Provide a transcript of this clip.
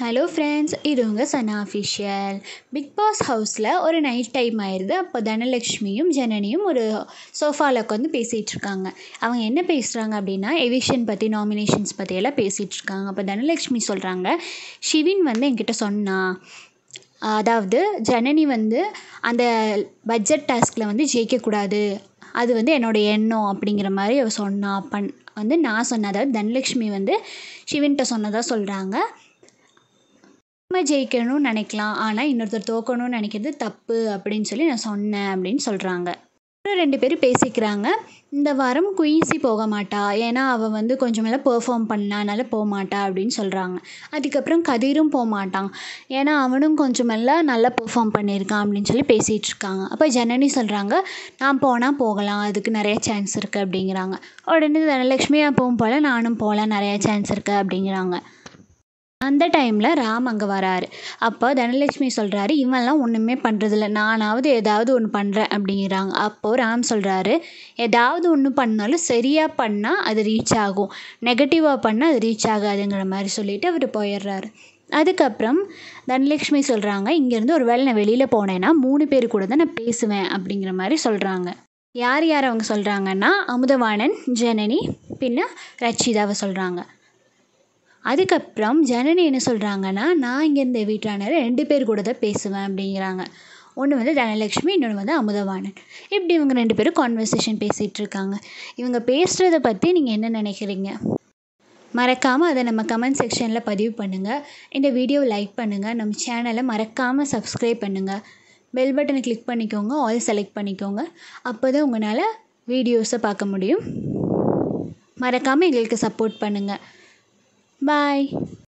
hello friends இது உங்கள் சனா official big pass ஹவுஸில் ஒரு நைட் டைம் ஆயிடுது அப்போ தனலக்ஷ்மியும் ஜனனியும் ஒரு சோஃபாவில் உட்காந்து பேசிகிட்டு இருக்காங்க அவங்க என்ன பேசுகிறாங்க அப்படின்னா எவிஷன் பற்றி நாமினேஷன்ஸ் பற்றியெல்லாம் பேசிகிட்டு இருக்காங்க அப்போ தனலக்ஷ்மி சொல்கிறாங்க ஷிவின் வந்து என்கிட்ட சொன்னா அதாவது ஜனனி வந்து அந்த பட்ஜெட் டாஸ்கில் வந்து ஜெயிக்கக்கூடாது அது வந்து என்னோடய எண்ணம் அப்படிங்கிற மாதிரி அவள் சொன்னா பண் வந்து நான் சொன்ன அதாவது தனலக்ஷ்மி வந்து ஷிவின்கிட்ட சொன்னதாக சொல்கிறாங்க நம்ம ஜெயிக்கணும்னு நினைக்கலாம் ஆனால் இன்னொருத்தர் தோக்கணும்னு நினைக்கிறது தப்பு அப்படின்னு சொல்லி நான் சொன்னேன் அப்படின்னு சொல்கிறாங்க அப்புறம் ரெண்டு பேரும் பேசிக்கிறாங்க இந்த வாரம் குயின்சி போக மாட்டா ஏன்னா அவள் வந்து கொஞ்சம் மேலே பெர்ஃபார்ம் பண்ணா அதனால் போக மாட்டா அப்படின்னு சொல்கிறாங்க அதுக்கப்புறம் கதிரும் போக மாட்டான் ஏன்னா அவனும் கொஞ்சம் மேலே நல்லா பெர்ஃபார்ம் பண்ணியிருக்கான் அப்படின்னு சொல்லி பேசிகிட்டு இருக்காங்க அப்போ ஜனனி சொல்கிறாங்க நான் போனால் போகலாம் அதுக்கு நிறைய சான்ஸ் இருக்குது அப்படிங்கிறாங்க உடனே தனலட்சுமி அப்பவும் போல் நானும் போகலாம் நிறைய சான்ஸ் இருக்குது அப்படிங்கிறாங்க அந்த டைமில் ராம் அங்கே வராரு அப்போ தனலட்சுமி சொல்கிறாரு இவன்லாம் ஒன்றுமே பண்ணுறதில்ல நானாவது ஏதாவது ஒன்று பண்ணுறேன் அப்படிங்கிறாங்க அப்போது ராம் சொல்கிறாரு ஏதாவது ஒன்று பண்ணாலும் சரியாக பண்ணால் அது ரீச் ஆகும் நெகட்டிவாக பண்ணால் அது ரீச் ஆகாதுங்கிற மாதிரி சொல்லிவிட்டு அவர் போயிடுறாரு அதுக்கப்புறம் தனலட்சுமி சொல்கிறாங்க இங்கேருந்து ஒரு வேளை நான் வெளியில் போனேன்னா மூணு பேர் கூட தான் நான் பேசுவேன் அப்படிங்கிற மாதிரி சொல்கிறாங்க யார் யார் அவங்க சொல்கிறாங்கன்னா அமுதவாணன் ஜனனி பின்ன ரச்சிதாவை சொல்கிறாங்க அதுக்கப்புறம் ஜனனி என்ன சொல்கிறாங்கன்னா நான் இங்கேருந்து வீட்டானர் ரெண்டு பேர் கூட தான் பேசுவேன் அப்படிங்கிறாங்க ஒன்று வந்து தனலட்சுமி இன்னொன்று வந்து அமுதவாணன் இப்படி இவங்க ரெண்டு பேரும் கான்வர்சேஷன் பேசிகிட்டு இருக்காங்க இவங்க பேசுகிறத பற்றி நீங்கள் என்ன நினைக்கிறீங்க மறக்காமல் அதை நம்ம கமெண்ட் செக்ஷனில் பதிவு பண்ணுங்கள் இந்த வீடியோவை லைக் பண்ணுங்கள் நம்ம சேனலை மறக்காமல் சப்ஸ்கிரைப் பண்ணுங்கள் பெல் பட்டனை கிளிக் பண்ணிக்கோங்க ஆல் செலக்ட் பண்ணிக்கோங்க அப்போ தான் உங்களால் வீடியோஸை பார்க்க முடியும் மறக்காமல் எங்களுக்கு சப்போர்ட் பண்ணுங்கள் பாய்